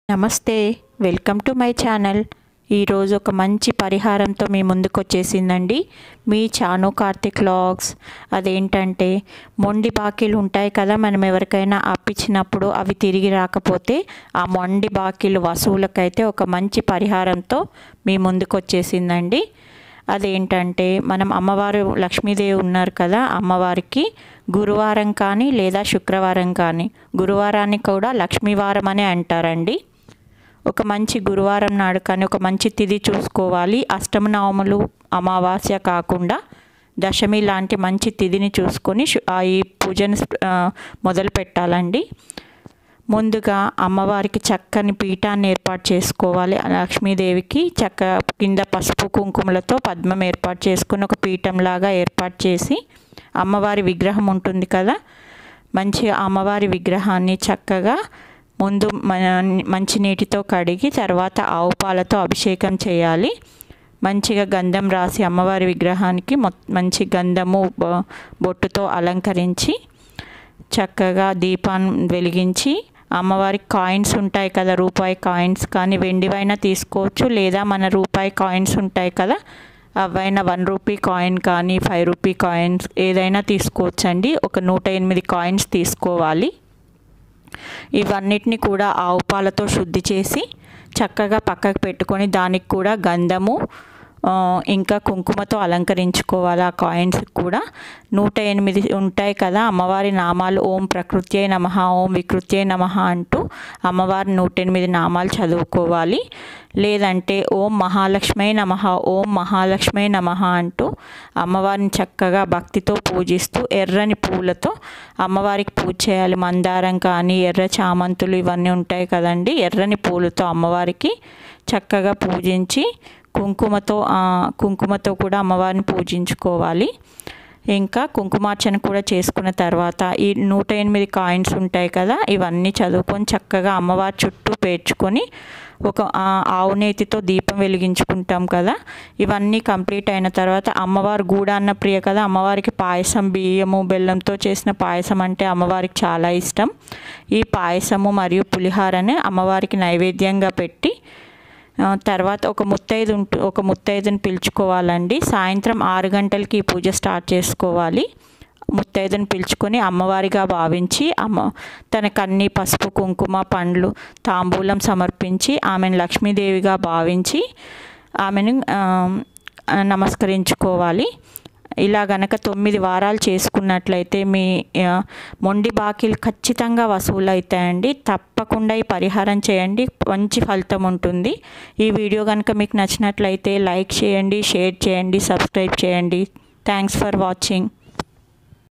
నమస్తే welcome to my channel ఈరోజు ఒక మంచి పరిహారంతో మీ ముందుకు వచ్చేసిందండి మీ చాను కార్తిక్ లాగ్స్ అదేంటంటే మొండి బాకీలు ఉంటాయి కదా మనం ఎవరికైనా అప్పించినప్పుడు అవి తిరిగి రాకపోతే ఆ మొండి బాకీలు వసూలకైతే ఒక మంచి పరిహారంతో మీ ముందుకు వచ్చేసిందండి అదేంటంటే మనం అమ్మవారు లక్ష్మీదేవి ఉన్నారు కదా అమ్మవారికి గురువారం కానీ లేదా శుక్రవారం కానీ గురువారాన్ని కూడా లక్ష్మీవారం అని అంటారండి ఒక మంచి గురువారం నాడు కానీ ఒక మంచి తిథి చూసుకోవాలి అష్టమనవములు అమావాస్య కాకుండా దశమి లాంటి మంచి తిథిని చూసుకొని శు- ఆ ఈ పూజను ఆ, మొదలు పెట్టాలండి ముందుగా అమ్మవారికి చక్కని పీఠాన్ని ఏర్పాటు చేసుకోవాలి లక్ష్మీదేవికి చక్క కింద పసుపు కుంకుమలతో పద్మం ఏర్పాటు చేసుకుని ఒక పీఠంలాగా ఏర్పాటు చేసి అమ్మవారి విగ్రహం ఉంటుంది కదా మంచి అమ్మవారి విగ్రహాన్ని చక్కగా ముందు మ- మంచి నీటితో కడిగి తర్వాత ఆవు పాలతో అభిషేకం చేయాలి మంచిగా గంధం రాసి అమ్మవారి విగ్రహానికి మొ మంచి గంధము బొ- బొట్టుతో అలంకరించి చక్కగా దీపాన్ని వెలిగించి అమ్మవారికి కాయిన్స్ ఉంటాయి కదా రూపాయి కాయిన్స్ కానీ వెండివైనా తీసుకోవచ్చు లేదా మన రూపాయి కాయిన్స్ ఉంటాయి కదా అవైనా వన్ రూపీ కాయిన్ కానీ ఫైవ్ రూపీ కాయిన్స్ ఏదైనా తీసుకోవచ్చండి ఒక నూట ఎనిమిది కాయిన్స్ తీసుకోవాలి ఇవన్నిటిని కూడా ఆవు పాలతో శుద్ధి చేసి చక్కగా పక్కకు పెట్టుకొని దానికి కూడా గంధము ఆ, ఇంకా కుంకుమతో అలంకరించుకోవాలి ఆ కాయిన్స్ కూడా నూట ఎనిమిది ఉంటాయి కదా అమ్మవారి నామాలు ఓం ప్రకృత్యై నమ ఓం వికృత్యై నమ అంటూ అమ్మవారి నూట ఎనిమిది నామాలు చదువుకోవాలి లేదంటే ఓం మహాలక్ష్మై నమ ఓం మహాలక్ష్మై నమ అంటూ అమ్మవారిని చక్కగా భక్తితో పూజిస్తూ ఎర్రని పూలతో అమ్మవారికి పూజ చేయాలి మందారం కానీ ఎర్ర చామంతులు ఇవన్నీ ఉంటాయి కదండి ఎర్రని పూలతో అమ్మవారికి చక్కగా పూజించి కుంకుమతో ఆ, కుంకుమతో కూడా అమ్మవారిని పూజించుకోవాలి ఇంకా కుంకుమార్చన కూడా చేసుకున్న తర్వాత ఈ నూట ఎనిమిది కాయిన్స్ ఉంటాయి కదా ఇవన్నీ చదువుకొని చక్కగా అమ్మవారి చుట్టూ పేర్చుకొని ఒక ఆ, ఆవు నేతితో దీపం వెలిగించుకుంటాం కదా ఇవన్నీ కంప్లీట్ అయిన తర్వాత అమ్మవారు గూడాన్న ప్రియ కదా అమ్మవారికి పాయసం బియ్యము బెల్లంతో చేసిన పాయసం అంటే అమ్మవారికి చాలా ఇష్టం ఈ పాయసము మరియు పులిహారని అమ్మవారికి నైవేద్యంగా పెట్టి ఆ, తర్వాత ఒక ముత్తైదు ఉంటు ఒక ముత్తైదుని పిలుచుకోవాలండి సాయంత్రం ఆరు గంటలకి ఈ పూజ స్టార్ట్ చేసుకోవాలి ముత్తైదుని పిలుచుకొని అమ్మవారిగా భావించి అమ్మ తనకు అన్ని పసుపు కుంకుమ పండ్లు తాంబూలం సమర్పించి ఆమెను లక్ష్మీదేవిగా భావించి ఆమెను ఆ, ఆ, నమస్కరించుకోవాలి ఇలా గనక తొమ్మిది వారాలు చేసుకున్నట్లయితే మీ ఆ, మొండి బాకీలు ఖచ్చితంగా వసూలు అవుతాయండి తప్పకుండా ఈ పరిహారం చేయండి మంచి ఫలితం ఉంటుంది ఈ వీడియో కనుక మీకు నచ్చినట్లయితే లైక్ చేయండి షేర్ చేయండి సబ్స్క్రైబ్ చేయండి థ్యాంక్స్ ఫర్ వాచింగ్